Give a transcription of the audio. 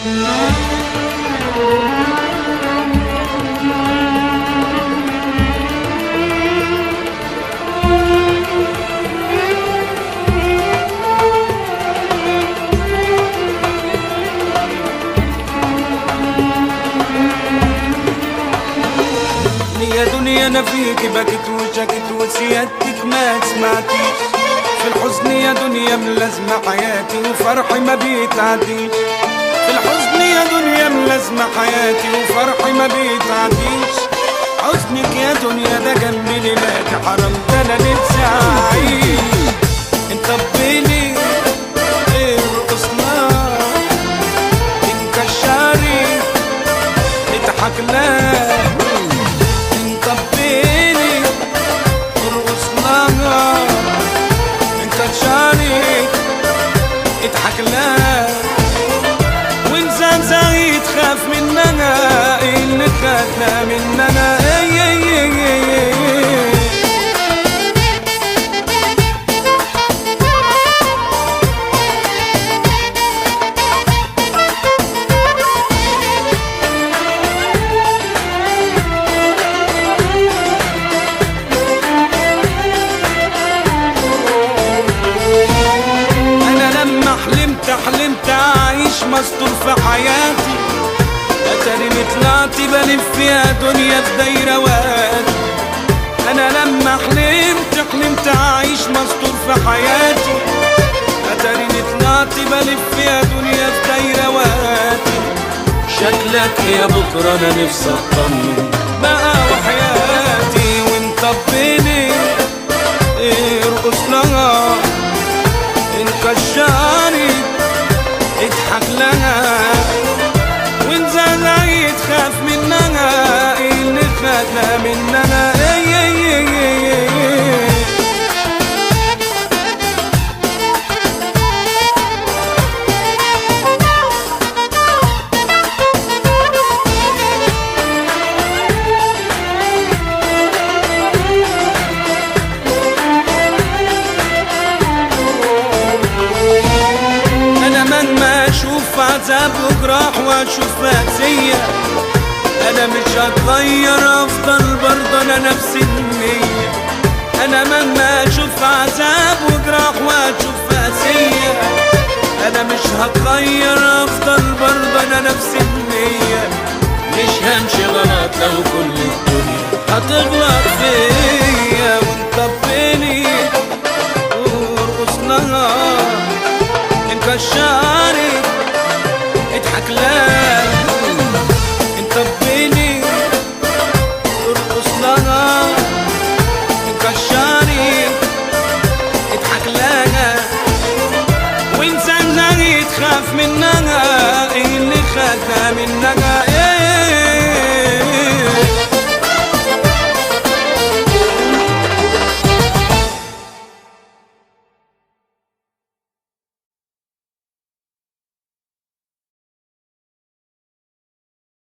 يا دنيا انا فيك بكت وشكت وسيادتك ما سمعتيش في الحزن يا دنيا ملازمة حياتي وفرحي ما بيتعديش في الحزن يا دنيا ملازمة حياتي وفرحي ما بيتعديش حزنك يا دنيا ده جنبي ليلاتي حرام ده انا نفسي اعيش انت بيني ارقصنا انكشاري نضحك لك انت بيني ارقص لها انت تشارك اضحك لها وانسان زي تخاف مننا ايه اللي خدنا مننا ايه ايه ايه ايه ايه انا لما حلمت حلمت اعيش مستور في حياتي اتاريني طلعت بلف يا دنيا في دايره وادي انا لما حلمت حلمت اعيش مستور في حياتي اتاريني طلعت بلف يا دنيا في دايره وادي شكلك يا بكره انا نفسي اطمن بقى وحياتي وانت بيني ارقص لها انكشاري اضحك لها وانت زي تخاف منها ايه اللي خدنا مننا ايه ايه ايه ايه ايه انا مهما اشوف عذاب وجراح واشوف مأسية انا مش هتغير افضل برضه انا نفس النية انا مهما اشوف عذاب وجراح واشوف مأسية انا مش هتغير افضل برضه انا نفس النية مش همشي غلط لو كل الدنيا هتغلط فيا وانت بيني وارقص لها انكشاري اضحك لها انت بيني ارقص لها انكشاري اضحك لها وانسان زي تخاف منها